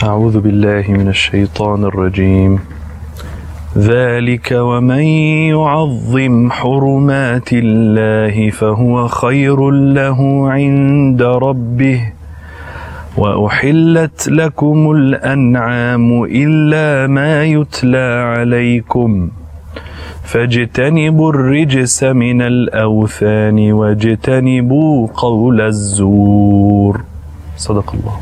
أعوذ بالله من الشيطان الرجيم ذلك ومن يعظم حرمات الله فهو خير له عند ربه وأحلت لكم الأنعام إلا ما يتلى عليكم فاجتنبوا الرجس من الأوثان واجتنبوا قول الزور صدق الله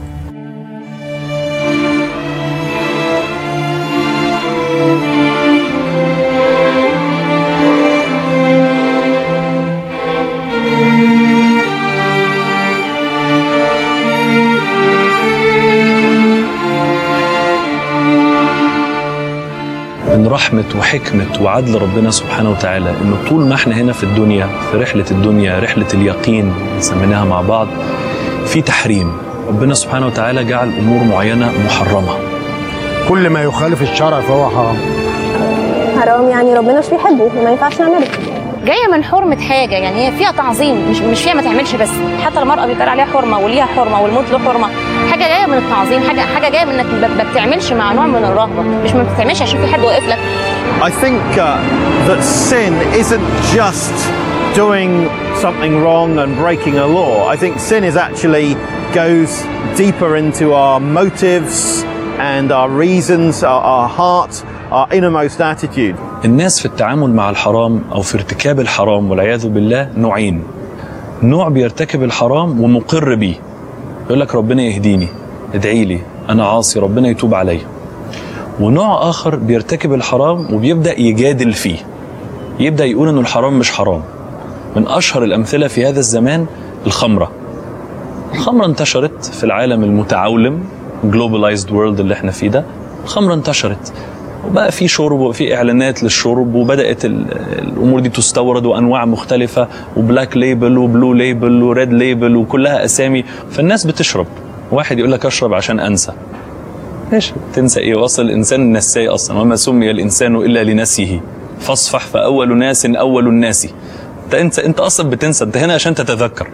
من رحمة وحكمة وعدل ربنا سبحانه وتعالى إنه طول ما احنا هنا في الدنيا في رحلة الدنيا رحلة اليقين اللي سميناها مع بعض في تحريم ربنا سبحانه وتعالى جعل أمور معينة محرمة كل ما يخالف الشرع فهو حرام حرام يعني ربنا مش بيحبه وما ينفعش نعمله جايه من حرمه حاجه يعني هي فيها تعظيم مش مش فيها ما تعملش بس حتى المراه بيتقال عليها حرمه وليها حرمه والموت له حرمه حاجه جايه من التعظيم حاجه حاجه جايه من انك ما ما بتعملش مع نوع من الرهبه مش ما بتعملش عشان في حد واقف لك I think uh, that sin isn't just doing something wrong and breaking a law. I think sin is actually goes deeper into our motives and our reasons, our, our heart, our innermost attitude. الناس في التعامل مع الحرام أو في ارتكاب الحرام والعياذ بالله نوعين نوع بيرتكب الحرام ومقر بيه يقول لك ربنا يهديني ادعي لي أنا عاصي ربنا يتوب عليا ونوع آخر بيرتكب الحرام وبيبدأ يجادل فيه يبدأ يقول إنه الحرام مش حرام من أشهر الأمثلة في هذا الزمان الخمرة الخمرة انتشرت في العالم المتعولم globalized world اللي احنا فيه ده الخمرة انتشرت وبقى في شرب وبقى في اعلانات للشرب وبدات ال- الامور دي تستورد وانواع مختلفه وبلاك ليبل وبلو ليبل وريد ليبل وكلها اسامي فالناس بتشرب واحد يقول لك اشرب عشان انسى ماشي تنسى ايه واصل الانسان نساي اصلا وما سمي الانسان الا لنسيه فاصفح فاول ناس اول الناس انت انت انت اصلا بتنسى انت هنا عشان تتذكر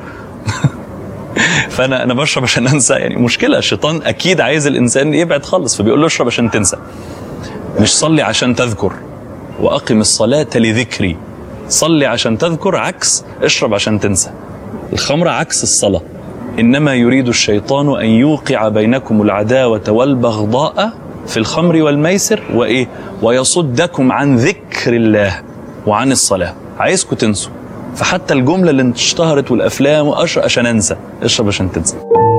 فانا انا بشرب عشان انسى يعني مشكله الشيطان اكيد عايز الانسان يبعد خالص فبيقول له اشرب عشان تنسى مش صلي عشان تذكر واقم الصلاه لذكري صلي عشان تذكر عكس اشرب عشان تنسى الخمر عكس الصلاه انما يريد الشيطان ان يوقع بينكم العداوه والبغضاء في الخمر والميسر وايه ويصدكم عن ذكر الله وعن الصلاه عايزكم تنسوا فحتى الجمله اللي اشتهرت والافلام واشرب عشان انسى اشرب عشان تنسى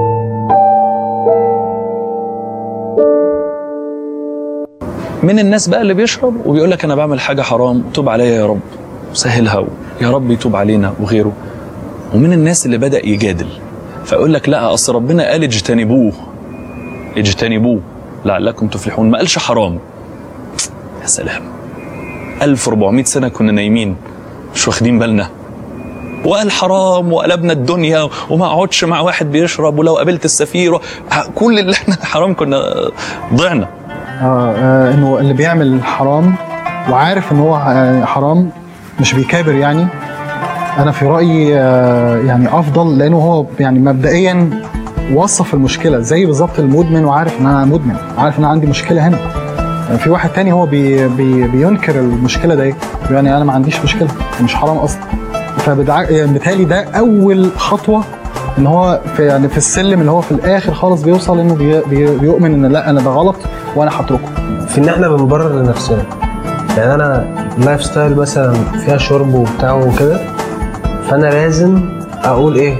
من الناس بقى اللي بيشرب وبيقول لك انا بعمل حاجه حرام توب عليا يا رب سهلها يا رب يتوب علينا وغيره ومن الناس اللي بدا يجادل فيقول لك لا اصل ربنا قال اجتنبوه اجتنبوه لعلكم تفلحون ما قالش حرام يا سلام 1400 سنه كنا نايمين مش واخدين بالنا وقال حرام وقلبنا الدنيا وما اقعدش مع واحد بيشرب ولو قابلت السفير و- كل اللي احنا حرام كنا ضعنا آه آه انه اللي بيعمل حرام وعارف ان هو آه، حرام مش بيكابر يعني انا في رايي آه يعني افضل لانه هو يعني مبدئيا وصف المشكله زي بالظبط المدمن وعارف ان انا مدمن عارف ان انا عندي مشكله هنا آه، في واحد تاني هو بي بي بينكر المشكله دي يعني انا ما عنديش مشكله مش حرام اصلا فبالتالي ده اول خطوه ان هو في يعني في السلم اللي هو في الاخر خالص بيوصل انه بي بي بيؤمن ان لا انا ده غلط وانا هتركه في ان احنا بنبرر لنفسنا يعني انا اللايف ستايل مثلا فيها شرب وبتاع وكده فانا لازم اقول ايه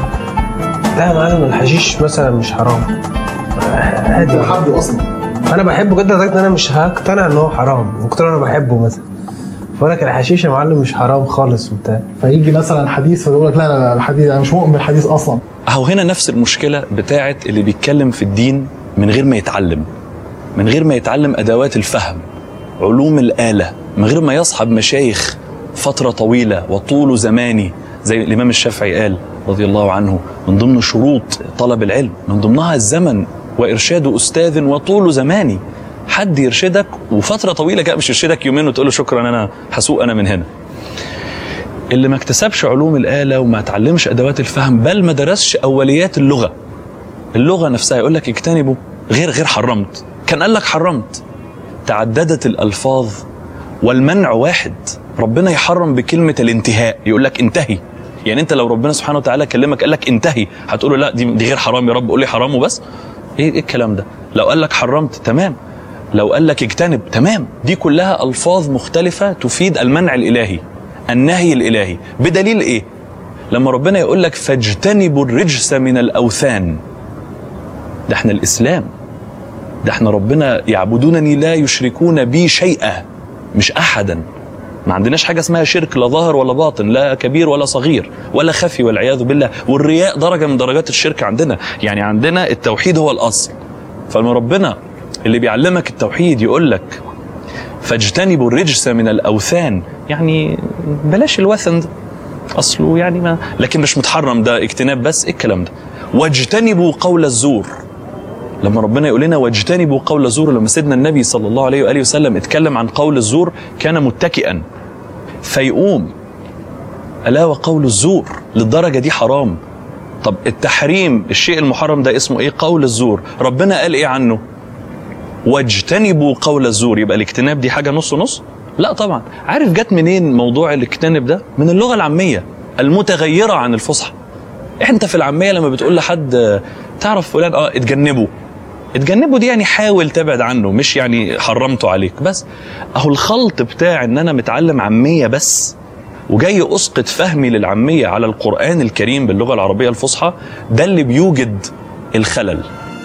لا يا معلم الحشيش مثلا مش حرام عادي حبه اصلا فانا بحبه جدا لدرجه ان انا مش هقتنع ان هو حرام ممكن انا بحبه مثلا فاقول لك الحشيش يا معلم مش حرام خالص وبتاع فيجي مثلا حديث فيقول لك لا لا لا الحديث انا مش مؤمن بالحديث اصلا اهو هنا نفس المشكله بتاعت اللي بيتكلم في الدين من غير ما يتعلم من غير ما يتعلم ادوات الفهم علوم الاله من غير ما يصحب مشايخ فتره طويله وطول زماني زي الامام الشافعي قال رضي الله عنه من ضمن شروط طلب العلم من ضمنها الزمن وارشاد استاذ وطول زماني حد يرشدك وفتره طويله كده مش يرشدك يومين وتقول له شكرا انا هسوق انا من هنا اللي ما اكتسبش علوم الآلة وما اتعلمش أدوات الفهم بل ما درسش أوليات اللغة اللغة نفسها يقول لك اجتنبوا غير غير حرمت كان قال لك حرمت تعددت الالفاظ والمنع واحد ربنا يحرم بكلمه الانتهاء يقول لك انتهي يعني انت لو ربنا سبحانه وتعالى كلمك قال لك انتهي هتقول له لا دي دي غير حرام يا رب قول لي حرام وبس ايه ايه الكلام ده لو قال لك حرمت تمام لو قال لك اجتنب تمام دي كلها الفاظ مختلفه تفيد المنع الالهي النهي الالهي بدليل ايه لما ربنا يقول لك فاجتنبوا الرجس من الاوثان ده احنا الاسلام ده احنا ربنا يعبدونني لا يشركون بي شيئا مش احدا ما عندناش حاجه اسمها شرك لا ظاهر ولا باطن لا كبير ولا صغير ولا خفي والعياذ بالله والرياء درجه من درجات الشرك عندنا يعني عندنا التوحيد هو الاصل فلما ربنا اللي بيعلمك التوحيد يقول لك فاجتنبوا الرجس من الاوثان يعني بلاش الوثن ده اصله يعني ما لكن مش متحرم ده اجتناب بس ايه الكلام ده واجتنبوا قول الزور لما ربنا يقول لنا واجتنبوا قول الزور لما سيدنا النبي صلى الله عليه واله وسلم اتكلم عن قول الزور كان متكئا فيقوم الا وقول الزور للدرجه دي حرام طب التحريم الشيء المحرم ده اسمه ايه قول الزور ربنا قال ايه عنه واجتنبوا قول الزور يبقى الاجتناب دي حاجه نص نص لا طبعا عارف جت منين موضوع الاجتناب ده من اللغه العاميه المتغيره عن الفصحى انت في العاميه لما بتقول لحد آه، تعرف فلان اه اتجنبه اتجنبه دي يعني حاول تبعد عنه مش يعني حرمته عليك بس اهو الخلط بتاع ان انا متعلم عاميه بس وجاي اسقط فهمي للعاميه على القران الكريم باللغه العربيه الفصحى ده اللي بيوجد الخلل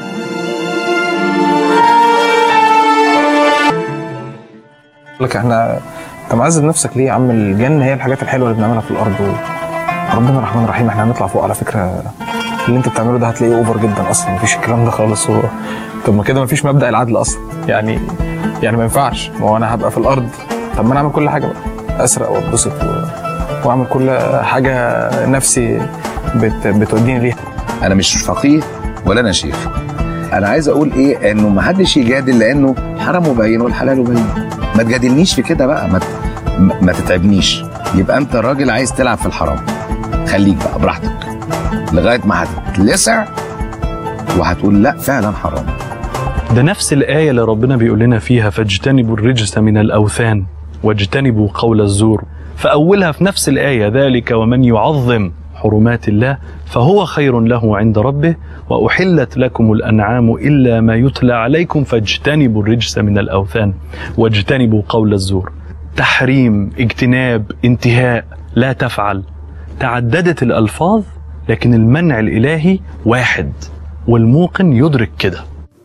لك احنا انت معذب نفسك ليه يا عم الجنه هي الحاجات الحلوه اللي بنعملها في الارض ربنا الرحمن الرحيم احنا هنطلع فوق على فكره اللي انت بتعمله ده هتلاقيه اوفر جدا اصلا مفيش الكلام ده خالص هو طب ما كده مفيش مبدا العدل اصلا يعني يعني ما ينفعش ما هو انا هبقى في الارض طب ما انا اعمل كل حاجه بقى اسرق واتبسط و... واعمل كل حاجه نفسي بت... بتوديني ليها انا مش فقيه ولا انا شيخ انا عايز اقول ايه انه ما حدش يجادل لانه الحرام مبين والحلال مبين ما تجادلنيش في كده بقى ما ت- ما ما تتعبنيش يبقى انت راجل عايز تلعب في الحرام خليك بقى براحتك لغايه ما هتتلسع وهتقول لا فعلا حرام ده نفس الآية اللي ربنا بيقول لنا فيها فاجتنبوا الرجس من الأوثان واجتنبوا قول الزور فأولها في نفس الآية ذلك ومن يعظم حرمات الله فهو خير له عند ربه وأحلت لكم الأنعام إلا ما يتلى عليكم فاجتنبوا الرجس من الأوثان واجتنبوا قول الزور تحريم اجتناب انتهاء لا تفعل تعددت الألفاظ لكن المنع الإلهي واحد والموقن يدرك كده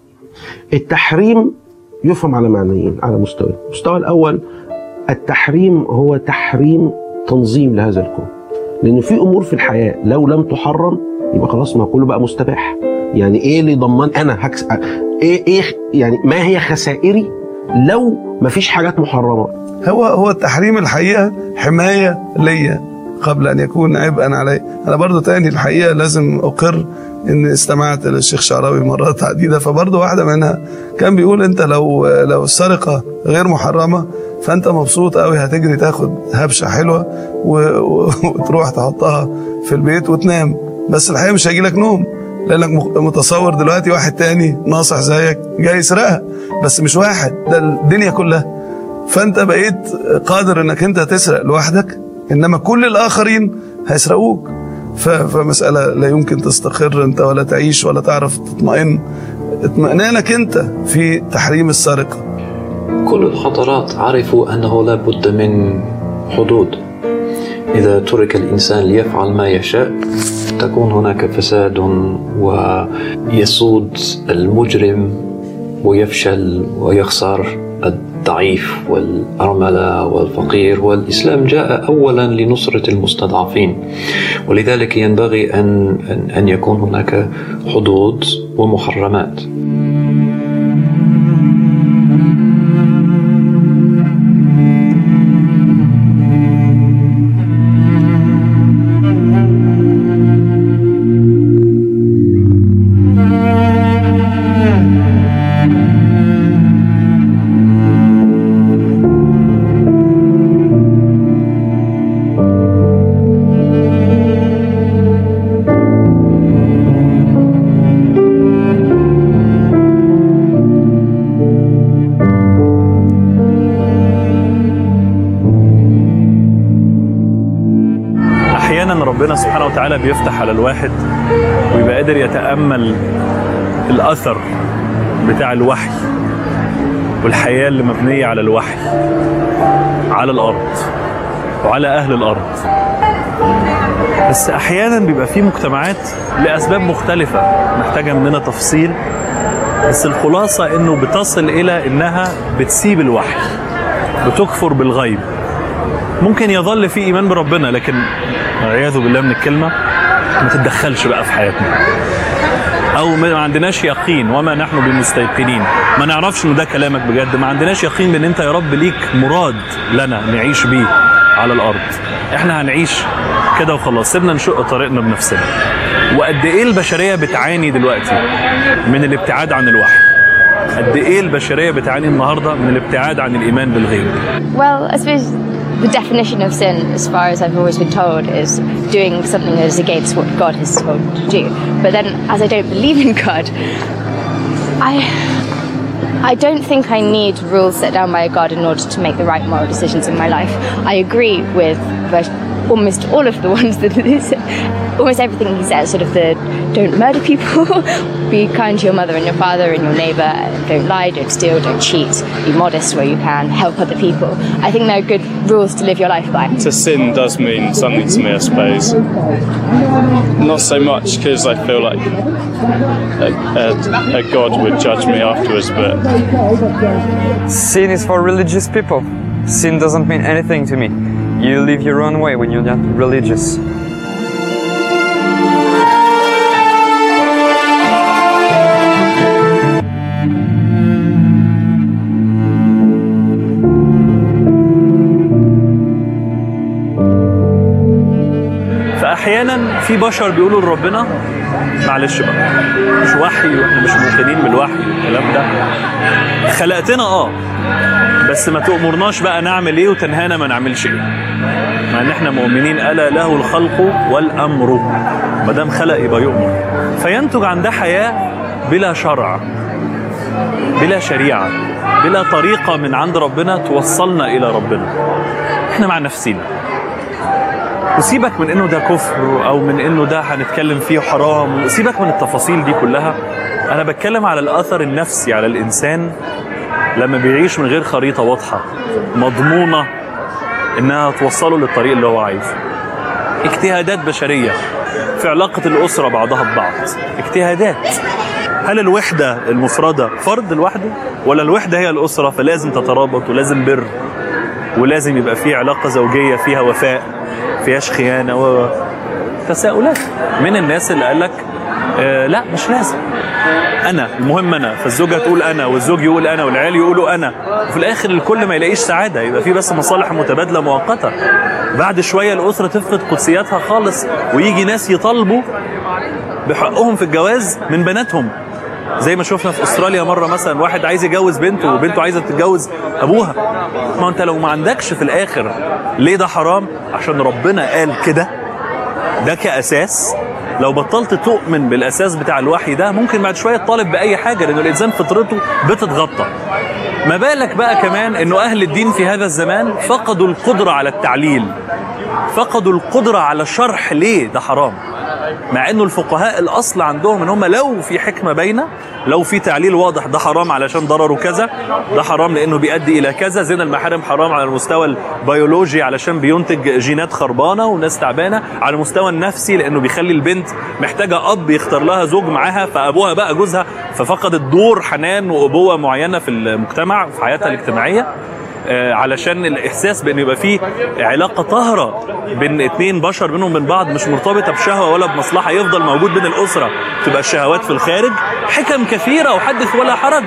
التحريم يفهم على معنيين على مستوى المستوى الأول التحريم هو تحريم تنظيم لهذا الكون لأن في أمور في الحياة لو لم تحرم يبقى خلاص ما كله بقى مستباح يعني إيه اللي ضمان أنا هكس إيه إيه يعني ما هي خسائري لو ما فيش حاجات محرمة هو هو التحريم الحقيقه حمايه ليا قبل ان يكون عبئا علي انا برضو تاني الحقيقه لازم اقر ان استمعت للشيخ شعراوي مرات عديده فبرضو واحده منها كان بيقول انت لو لو السرقه غير محرمه فانت مبسوط قوي هتجري تاخد هبشه حلوه و... و... وتروح تحطها في البيت وتنام بس الحقيقه مش هيجي لك نوم لانك مخ- متصور دلوقتي واحد تاني ناصح زيك جاي يسرقها بس مش واحد ده الدنيا كلها فانت بقيت قادر انك انت تسرق لوحدك انما كل الاخرين هيسرقوك ف- فمسألة لا يمكن تستقر انت ولا تعيش ولا تعرف تطمئن اطمئنانك انت في تحريم السرقة كل الحضارات عرفوا أنه لا بد من حدود إذا ترك الإنسان ليفعل ما يشاء تكون هناك فساد ويسود المجرم ويفشل ويخسر الضعيف والأرملة والفقير والإسلام جاء أولا لنصرة المستضعفين ولذلك ينبغي أن, أن- أن يكون هناك حدود ومحرمات ربنا سبحانه وتعالى بيفتح على الواحد ويبقى قادر يتامل الاثر بتاع الوحي والحياه اللي مبنيه على الوحي على الارض وعلى اهل الارض بس احيانا بيبقى في مجتمعات لاسباب مختلفه محتاجه مننا تفصيل بس الخلاصه انه بتصل الى انها بتسيب الوحي بتكفر بالغيب ممكن يظل في ايمان بربنا لكن والعياذ بالله من الكلمه ما تتدخلش بقى في حياتنا او ما عندناش يقين وما نحن بمستيقنين ما نعرفش ان ده كلامك بجد ما عندناش يقين بان انت يا رب ليك مراد لنا نعيش بيه على الارض احنا هنعيش كده وخلاص سيبنا نشق طريقنا بنفسنا وقد ايه البشريه بتعاني دلوقتي من الابتعاد عن الوحي قد ايه البشريه بتعاني النهارده من الابتعاد عن الايمان بالغيب Well, I suppose the definition of sin, as far as I've always been told, is doing something that is against what God has told to do. But then, as I don't believe in God, I. I don't think I need rules set down by God in order to make the right moral decisions in my life. I agree with vers- almost all of the ones that almost everything he says, sort of the don't murder people, be kind to your mother and your father and your neighbor, don't lie, don't steal, don't cheat, be modest where you can, help other people. I think they're good rules to live your life by. To sin does mean something to me, I suppose. Not so much because I feel like a, a, a God would judge me afterwards, but Sin is for religious people. Sin doesn't mean anything to me. You live your own way when you're not religious. فاحيانا في بشر بيقولوا لربنا معلش بقى مش وحي واحنا مش موقنين بالوحي والكلام ده خلقتنا اه بس ما تأمرناش بقى نعمل ايه وتنهانا ما نعملش ايه مع ان احنا مؤمنين الا له الخلق والامر ما دام خلق يبقى يؤمر فينتج عن ده حياه بلا شرع بلا شريعه بلا طريقه من عند ربنا توصلنا الى ربنا احنا مع نفسينا وسيبك من انه ده كفر او من انه ده هنتكلم فيه حرام وسيبك من التفاصيل دي كلها انا بتكلم على الاثر النفسي على الانسان لما بيعيش من غير خريطه واضحه مضمونه انها توصله للطريق اللي هو عايزه اجتهادات بشريه في علاقه الاسره بعضها ببعض اجتهادات هل الوحده المفرده فرد لوحده ولا الوحده هي الاسره فلازم تترابط ولازم بر ولازم يبقى في علاقه زوجيه فيها وفاء فيهاش خيانه و تساؤلات من الناس اللي قال لك آه لا مش لازم انا المهم انا فالزوجه تقول انا والزوج يقول انا والعيال يقولوا انا وفي الاخر الكل ما يلاقيش سعاده يبقى في بس مصالح متبادله مؤقته بعد شويه الاسره تفقد قدسياتها خالص ويجي ناس يطالبوا بحقهم في الجواز من بناتهم زي ما شفنا في استراليا مره مثلا واحد عايز يجوز بنته وبنته عايزه تتجوز ابوها ما انت لو ما عندكش في الاخر ليه ده حرام عشان ربنا قال كده ده كاساس لو بطلت تؤمن بالاساس بتاع الوحي ده ممكن بعد شويه تطالب باي حاجه لان الانسان فطرته بتتغطى ما بالك بقى كمان انه اهل الدين في هذا الزمان فقدوا القدره على التعليل فقدوا القدره على شرح ليه ده حرام مع انه الفقهاء الاصل عندهم ان هم لو في حكمه باينه لو في تعليل واضح ده حرام علشان ضرره كذا ده حرام لانه بيؤدي الى كذا زنا المحارم حرام على المستوى البيولوجي علشان بينتج جينات خربانه وناس تعبانه على المستوى النفسي لانه بيخلي البنت محتاجه اب يختار لها زوج معاها فابوها بقى جوزها ففقدت دور حنان وابوه معينه في المجتمع في حياتها الاجتماعيه آه، علشان الاحساس بان يبقى في علاقه طاهره بين اتنين بشر بينهم من بعض مش مرتبطه بشهوه ولا بمصلحه يفضل موجود بين الاسره تبقى الشهوات في الخارج حكم كثيره وحدث ولا حرج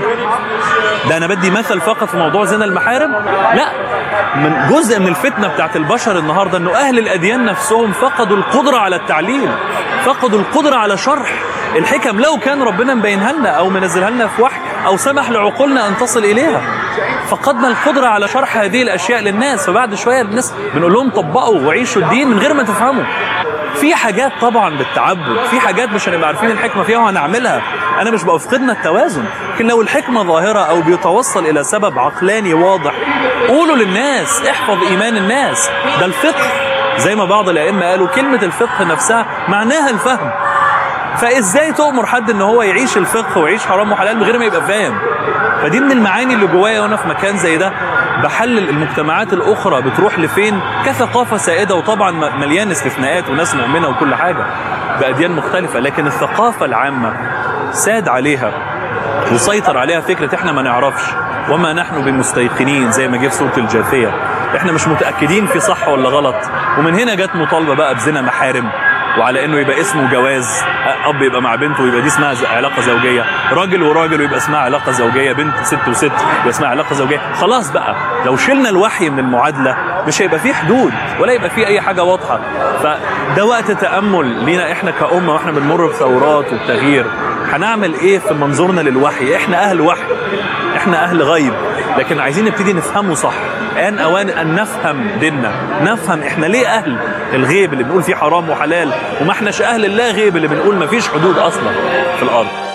ده انا بدي مثل فقط في موضوع زنا المحارم لا من جزء من الفتنه بتاعت البشر النهارده انه اهل الاديان نفسهم فقدوا القدره على التعليل فقدوا القدره على شرح الحكم لو كان ربنا مبينها لنا او منزلها لنا في وحي او سمح لعقولنا ان تصل اليها فقدنا القدره على شرح هذه الاشياء للناس فبعد شويه الناس بنقول لهم طبقوا وعيشوا الدين من غير ما تفهموا في حاجات طبعا بالتعبد في حاجات مش هنبقى عارفين الحكمه فيها وهنعملها انا مش بفقدنا التوازن لكن لو الحكمه ظاهره او بيتوصل الى سبب عقلاني واضح قولوا للناس احفظ ايمان الناس ده الفقه زي ما بعض الائمه قالوا كلمه الفقه نفسها معناها الفهم فازاي تؤمر حد ان هو يعيش الفقه ويعيش حرام وحلال من غير ما يبقى فاهم فدي من المعاني اللي جوايا وانا في مكان زي ده بحلل المجتمعات الاخرى بتروح لفين كثقافه سائده وطبعا م- مليان استثناءات وناس مؤمنه وكل حاجه باديان مختلفه لكن الثقافه العامه ساد عليها وسيطر عليها فكره احنا ما نعرفش وما نحن بمستيقنين زي ما جه في سوره الجاثيه احنا مش متاكدين في صح ولا غلط ومن هنا جت مطالبه بقى بزنا محارم وعلى انه يبقى اسمه جواز اب يبقى مع بنته ويبقى دي اسمها ز- علاقه زوجيه راجل وراجل ويبقى اسمها علاقه زوجيه بنت ست وست يبقى اسمها علاقه زوجيه خلاص بقى لو شلنا الوحي من المعادله مش هيبقى فيه حدود ولا يبقى فيه اي حاجه واضحه فده وقت تامل لينا احنا كامه واحنا بنمر بثورات وبتغيير هنعمل ايه في منظورنا للوحي احنا اهل وحي احنا اهل غيب لكن عايزين نبتدي نفهمه صح ان اوان ان نفهم ديننا نفهم احنا ليه اهل الغيب اللي بنقول فيه حرام وحلال وما احناش اهل اللا غيب اللي بنقول ما فيش حدود اصلا في الارض